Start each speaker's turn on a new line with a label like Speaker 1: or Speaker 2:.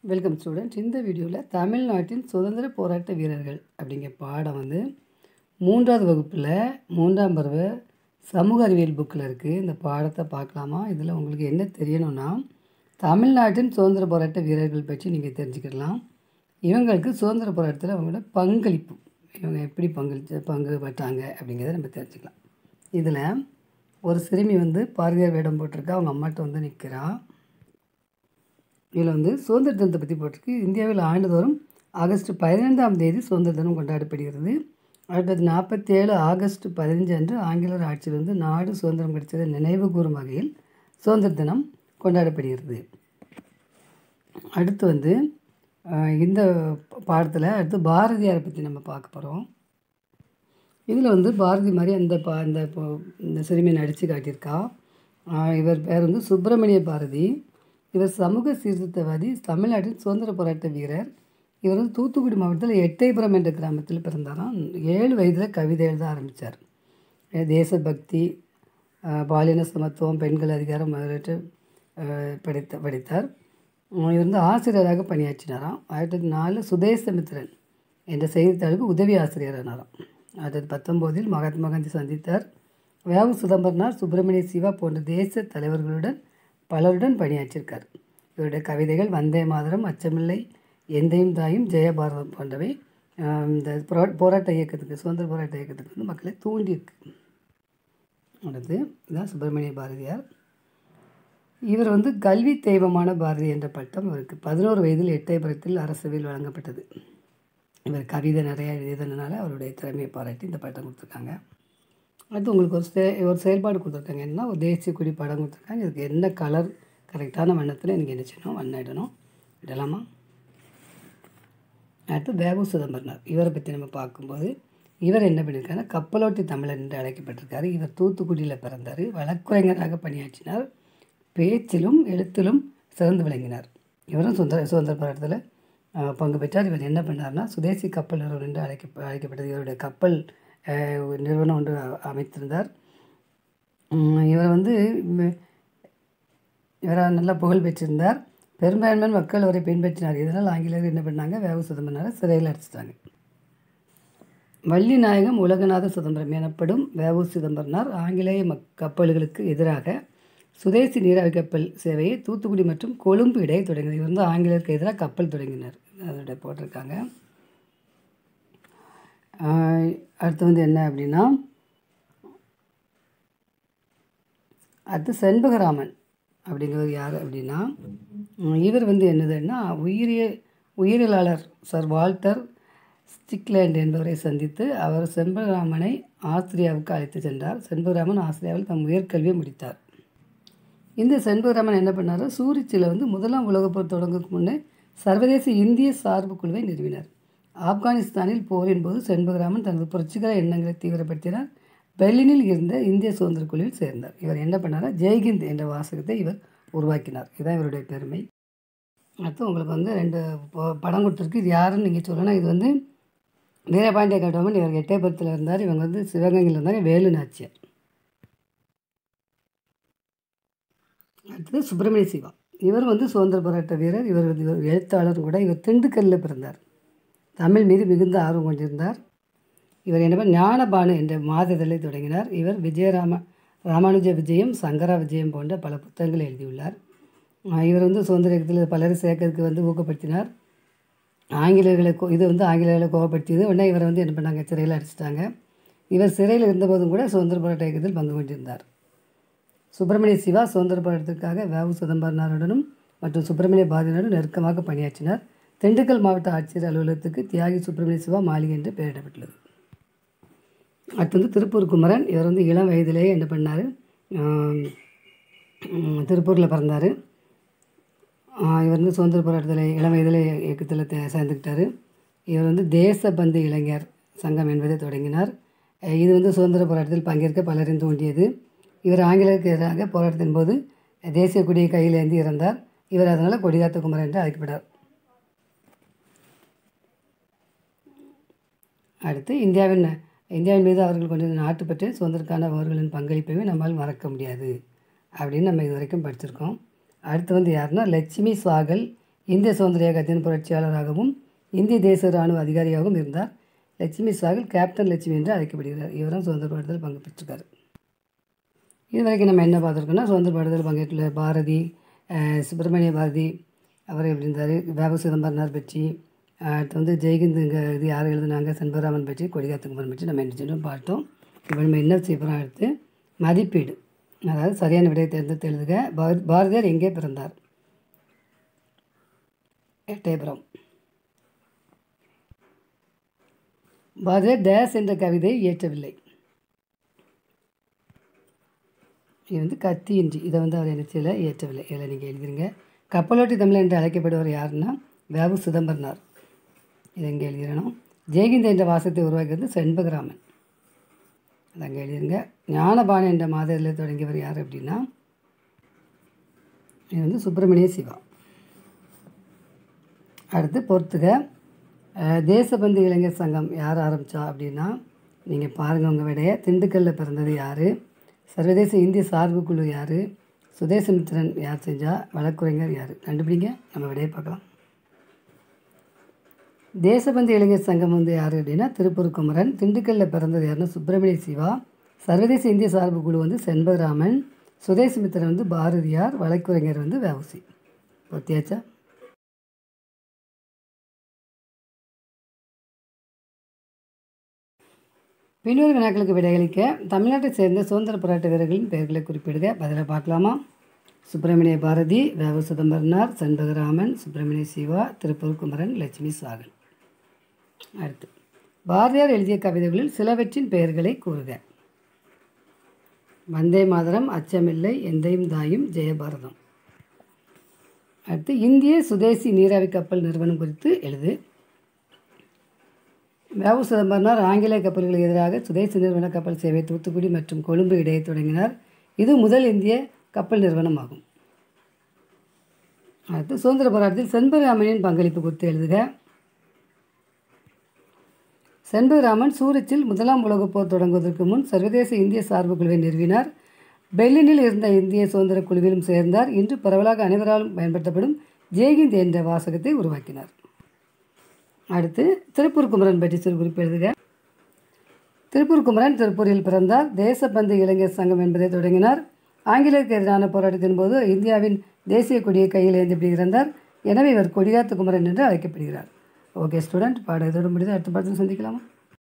Speaker 1: welcome students இந்த வீடியோவில் தமிழ்நாட்டின் சுதந்திர போராட்ட வீரர்கள் அப்படிங்கிற பாடம் வந்து மூன்றாவது வகுப்பில் மூன்றாம் பருவ சமூக அறிவியல் புக்கில் இருக்குது இந்த பாடத்தை பார்க்கலாமா இதில் உங்களுக்கு என்ன தெரியணும்னா தமிழ்நாட்டின் சுதந்திர போராட்ட வீரர்கள் பற்றி நீங்கள் தெரிஞ்சுக்கலாம் இவங்களுக்கு சுதந்திர போராட்டத்தில் அவங்களோட பங்களிப்பு இவங்க எப்படி பங்களிச்சு பங்கு பட்டாங்க அப்படிங்கிறத நம்ம தெரிஞ்சுக்கலாம் இதில் ஒரு சிறுமி வந்து பாரதியார் வேடம் போட்டிருக்கா அவங்க அம்மாட்ட வந்து நிற்கிறா இதில் வந்து சுதந்திர தினத்தை பற்றி போட்டிருக்கு இந்தியாவில் ஆண்டுதோறும் ஆகஸ்ட் பதினைந்தாம் தேதி சுதந்திர தினம் கொண்டாடப்படுகிறது அடுத்தது நாற்பத்தி ஏழு ஆகஸ்ட் பதினஞ்சு அன்று ஆங்கிலர் ஆட்சியிலிருந்து நாடு சுதந்திரம் கிடைத்ததை நினைவு கூறும் வகையில் சுதந்திர தினம் கொண்டாடப்படுகிறது அடுத்து வந்து அஹ், இந்த பாடத்தில் அடுத்து பாரதியாரை பற்றி நம்ம பார்க்க போகிறோம் இதில் வந்து பாரதி மாதிரி அந்த பா அந்த இப்போ- இந்த சிறுமியை நடித்து காட்டியிருக்கா ஆஹ் இவர் பேர் வந்து சுப்பிரமணிய பாரதி இவர் சமூக சீர்திருத்தவாதி தமிழ்நாட்டின் சுதந்திர போராட்ட வீரர் இவர் வந்து தூத்துக்குடி மாவட்டத்தில் எட்டயபுரம் என்ற கிராமத்தில் பிறந்தாராம் ஏழு வயதில் கவிதை எழுத ஆரம்பித்தார் தேசபக்தி ஆஹ் பாலின சமத்துவம் பெண்கள் அதிகாரம் முதலீட்டு படித்த படித்தார் உம் இவர் வந்து ஆசிரியராக பணியாற்றினாராம் ஆயிரத்தி தொள்ளாயிரத்தி நாலில் சுதேசமித்திரன் என்ற செய்தித்தாளுக்கு உதவி ஆசிரியரானாராம் ஆயிரத்தி பத்தொம்போதில் மகாத்மா காந்தி சந்தித்தார் வேவு சிதம்பரனார் சுப்பிரமணிய சிவா போன்ற தேச தலைவர்களுடன் பலருடன் பணியாற்றியிருக்கார் இவருடைய கவிதைகள் வந்தே மாதரம் அச்சமில்லை எந்தையும் தாயும் ஜெயபாரதம் போன்றவை ஆஹ் இந்த போரா- போராட்ட இயக்கத்துக்கு சுதந்திர போராட்ட இயக்கத்துக்கு வந்து மக்களை தூண்டியிருக்கு அடுத்து இதுதான் சுப்பிரமணிய பாரதியார் இவர் வந்து கல்வி தெய்வமான பாரதி என்ற பட்டம் இவருக்கு பதினோரு வயதில் எட்டயபுரத்தில் அரசவையில் வழங்கப்பட்டது இவர் கவிதை நிறையா எழுதியதுனால அவருடைய திறமையை பாராட்டி இந்த பட்டம் கொடுத்துருக்காங்க அடுத்து உங்களுக்கு ஒரு செ ஒரு செயல்பாடு கொடுத்துருக்காங்க என்ன ஒரு தேசிய கொடி படம் கொடுத்துருக்காங்க இதுக்கு என்ன கலர் கரெக்டான வண்ணத்தில் எனக்கு என்ன செய்யணும் வண்ணம் இடணும் இடலாமா அடுத்து வேவு சிதம்பரனார் இவரை பற்றி நம்ம பார்க்கும்போது இவர் என்ன பண்ணியிருக்காருன்னா கப்பலோட்டி தமிழர் என்று அழைக்கப்பட்டிருக்காரு இவர் தூத்துக்குடியில் பிறந்தார் வழக்குரைஞராக பணியாற்றினார் பேச்சிலும் எழுத்திலும் சிறந்து விளங்கினார் இவரும் சுதந்திர சுதந்திர போராட்டத்தில் அஹ், பங்கு பெற்றார் இவர் என்ன பண்ணார்னா சுதேசி கப்பல் நிறுவனம் என்று அழைக்க அழைக்கப்பட்டது இவருடைய கப்பல் அஹ், ஒரு நிறுவனம் ஒன்று அ- அமைத்திருந்தார் உம், இவர் வந்து ம், இவரை நல்லா புகழ் பெற்றிருந்தார் பெரும்பான்மை மக்கள் அவரை பின்பற்றினார் இதனால் ஆங்கிலேயர் என்ன பண்ணாங்க வேவு சிதம்பரனாரை சிறையில் அடைச்சிட்டாங்க வள்ளிநாயகம் உலகநாத சிதம்பரம் எனப்படும் வேவு சிதம்பரனார் ஆங்கிலேய மக் கப்பல்களுக்கு எதிராக சுதேசி நீராவி கப்பல் சேவையை தூத்துக்குடி மற்றும் கொழும்பு இடையே தொடங்கினார் இவர் வந்து ஆங்கிலேயருக்கு எதிராக கப்பல் தொடங்கினார் அதோட போட்டிருக்காங்க ஆஹ் அடுத்து வந்து என்ன அப்படின்னா அடுத்து செண்பகராமன் அப்படிங்கிறவர் யார் அப்படின்னா உம், இவர் வந்து என்னதுன்னா உயிரிய உயிரியலாளர் சர் வால்டர் ஸ்டிக்லேண்ட் என்பவரை சந்தித்து அவர் செண்பகராமனை ஆஸ்திரியாவுக்கு அழைத்து சென்றார் செண்பகராமன் ஆஸ்திரியாவில் தம் உயர்கல்வியை முடித்தார் இந்த செண்பகராமன் என்ன பண்ணார் சூரிச்சியில் வந்து முதலாம் உலகப் போர் தொடங்குக்கு முன்னே சர்வதேச இந்திய சார்பு குழுவை நிறுவினார் ஆப்கானிஸ்தானில் போரின் போது செண்பகராமன் தனது புரட்சிகர எண்ணங்களை தீவிரப்படுத்தினார் பெர்லினில் இருந்த இந்திய சுதந்திர குழுவில் சேர்ந்தார் இவர் என்ன பண்ணாரா ஜெய்ஹிந்த் என்ற வாசகத்தை இவர் உருவாக்கினார் இதுதான் இவருடைய பெருமை அடுத்து உங்களுக்கு வந்து ரெண்டு ப- படம் கொடுத்துருக்கு இது யாருன்னு நீங்கள் சொல்லணும் இது வந்து வீரபாண்டிய கட்டபொம்மன் இவர் எட்டயபுரத்தில் இருந்தார் இவங்க வந்து சிவகங்கையில் இருந்தாங்க வேலு நாச்சியார் அடுத்தது சுப்பிரமணிய சிவா இவர் வந்து சுதந்திர போராட்ட வீரர் இவர் வந்து இவர் எழுத்தாளர் கூட இவர் திண்டுக்கல்லில் பிறந்தார் தமிழ் மீது மிகுந்த ஆர்வம் கொண்டிருந்தார் இவர் என்ன பண்ண- ஞானபானு என்ற மாததலை தொடங்கினார் இவர் விஜயராம ராமானுஜ விஜயம் சங்கரா விஜயம் போன்ற பல புத்தகங்களை எழுதியுள்ளார் ஆஹ் இவர் வந்து சுதந்திர இயக்கத்தில் பலரை சேர்க்கறதுக்கு வந்து ஊக்கப்படுத்தினார் ஆங்கிலேயர்களை கோ- இது வந்து ஆங்கிலேயர்களை கோவப்படுத்தியது உடனே இவரை வந்து என்ன பண்ணாங்க சிறையில் அடிச்சிட்டாங்க இவர் சிறையில் இருந்தபோதும் கூட சுதந்திர போராட்ட இயக்கத்தில் பங்கு கொண்டிருந்தார் சுப்பிரமணிய சிவா சுதந்திர போராட்டத்திற்காக வேவு சிதம்பரனாருடனும் மற்றும் சுப்பிரமணிய பாரதியினரும் நெருக்கமாக பணியாற்றினார் திண்டுக்கல் மாவட்ட ஆட்சியர் அலுவலகத்துக்கு தியாகி சுப்பிரமணிய சிவா மாளிகை என்று பெயரிடப்பட்டுள்ளது அடுத்து வந்து திருப்பூர் குமரன் இவர் வந்து இளம் வயதிலேயே என்ன பண்ணார் திருப்பூரில் பிறந்தார் இவர் வந்து சுதந்திர போராட்டத்தில் இளம் வயதில் இயக்கத்தில் தே- சேர்ந்துக்கிட்டார் இவர் வந்து தேசபந்து இளைஞர் சங்கம் என்பதை தொடங்கினார் அஹ் இது வந்து சுதந்திர போராட்டத்தில் பங்கேற்க பலரையும் தூண்டியது இவர் ஆங்கிலேயருக்கு எதிராக போராட்டத்தின் போது தேசிய கொடியை கையில் ஏந்தி இறந்தார் இவர் அதனால் கொடிகாத்த குமரன் என்று அழைக்கப்பட்டார் அடுத்து இந்தியாவின் இந்தியாவின் மீது அவர்கள் கொண்டிருந்த நாட்டுப்பற்று சுதந்திரக்கான அவர்களின் பங்களிப்பையும் நம்மால் மறக்க முடியாது அப்படின்னு நம்ம இது வரைக்கும் படிச்சிருக்கோம் அடுத்து வந்து யாருன்னா லட்சுமி சுவாகல் இந்திய சுதந்திர இயக்கத்தின் புரட்சியாளராகவும் இந்திய தேச இராணுவ அதிகாரியாகவும் இருந்தார் லட்சுமி சாகல் கேப்டன் லட்சுமி என்று அழைக்கப்படுகிறார் இவரும் சுதந்திர போராட்டத்தில் பங்கு பெற்றிருக்காரு இது வரைக்கும் நம்ம என்ன பார்த்துருக்கோம்னா சுதந்திர போராட்டத்தில் பங்கேற்றுள்ள பாரதி அஹ், சுப்பிரமணிய பாரதி அவர் எப்படி இருந்தார் வேப சிதம்பரனார் பற்றி அஹ், அடுத்து வந்து ஜெயகிந்த் இங்கே இது யார் எழுதுனாங்க செண்பராமன் பற்றி கொடிகாத்து குமரன் பற்றி நம்ம என்ன செஞ்சோம் பார்த்தோம் இப்போ நம்ம என்ன செய்ய போகிறோம் அடுத்து மதிப்பீடு அதாவது சரியான விடையை தேர்ந்தெடுத்து எழுதுக பார- பாரதியார் எங்கே பிறந்தார் எட்டயபுரம் பாரதியார் டேஸ் என்ற கவிதை இயற்றவில்லை இது வந்து கத்தியின்றி இதை வந்து அவர் என்ன செய்யலை இயற்றவில்லை இதில் நீங்கள் எழுதிருங்க கப்பலோட்டி தமிழ் என்று அழைக்கப்படுவர் யாருன்னா வேவு சிதம்பரனார் இதை இங்கே எழுதிடணும் ஜெயகிந்த என்ற வாசத்தை உருவாக்கியது செண்பகராமன் அதை அங்கே எழுதிருங்க ஞானபாணி என்ற மாதத்தில் தொடங்கியவர் யார் அப்படின்னா இது வந்து சுப்பிரமணிய சிவா அடுத்து பொறுத்துக அஹ், தேசபந்து இளைஞர் சங்கம் யார் ஆரம்பித்தா அப்படின்னா நீங்கள் பாருங்கள் உங்கள் விடைய திண்டுக்கல்லில் பிறந்தது யார் சர்வதேச இந்திய சார்பு குழு யார் சுதேசமித்திரன் யார் செஞ்சா வழக்குரைஞர் யார் கண்டுபிடிங்க நம்ம விடையை பார்க்கலாம் தேசபந்து இளைஞர் சங்கம் வந்து யார் அப்படின்னா திருப்பூர் குமரன் திண்டுக்கல்லில் பிறந்தது யாருன்னா சுப்பிரமணிய சிவா சர்வதேச இந்திய சார்பு குழு வந்து செண்பகராமன் சுதேசமித்திரன் வந்து பாரதியார் வழக்குரைஞர் வந்து வவுசி பொத்தியாச்சா பின்னொரு வினாக்களுக்கு விடையளிக்க தமிழ்நாட்டைச் சேர்ந்த சுதந்திர போராட்ட வீரர்களின் பெயர்களை குறிப்பிடுக பதிலை பார்க்கலாமா சுப்பிரமணிய பாரதி வேவ சிதம்பரனார் செண்பகராமன் சுப்பிரமணிய சிவா திருப்பூர் குமரன் லட்சுமி சாகல் அடுத்து பாரதியார் எழுதிய கவிதைகளில் சிலவற்றின் பெயர்களை கூறுக வந்தே மாதரம் அச்சமில்லை எந்தையும் தாயும் ஜெயபாரதம் அடுத்து இந்திய சுதேசி நீராவி கப்பல் நிறுவனம் குறித்து எழுது வேவு சிதம்பரனார் ஆங்கில கப்பல்களுக்கு எதிராக சுதேசி நிறுவன கப்பல் சேவை தூத்துக்குடி மற்றும் கொழும்பு இடையே தொடங்கினார் இது முதல் இந்திய கப்பல் நிறுவனம் ஆகும் அடுத்து சுதந்திர போராட்டத்தில் செண்பகராமனின் பங்களிப்பு குறித்து எழுதுக செண்பகராமன் சூரிச்சில் முதலாம் உலகப் போர் தொடங்குவதற்கு முன் சர்வதேச இந்திய சார்பு குழுவை நிறுவினார் பெர்லினில் இருந்த இந்திய சுதந்திர குழுவிலும் சேர்ந்தார் இன்று பரவலாக அனைவராலும் பயன்படுத்தப்படும் ஜெய்ஹிந்த் என்ற வாசகத்தை உருவாக்கினார் அடுத்து திருப்பூர் குமரன் பற்றி சிறு குறிப்பு எழுதுக திருப்பூர் குமரன் திருப்பூரில் பிறந்தார் தேசபந்து இளைஞர் சங்கம் என்பதை தொடங்கினார் ஆங்கிலேயருக்கு எதிரான போராட்டத்தின் போது இந்தியாவின் தேசிய கொடியை கையில் ஏந்திப்படி இறந்தார் எனவே இவர் கொடியாத்து குமரன் என்று அழைக்கப்படுகிறார் ஓகே ஸ்டூடெண்ட் பாடம் இதோடு முடிந்து அடுத்த பாடத்தில் சந்திக்கலாமா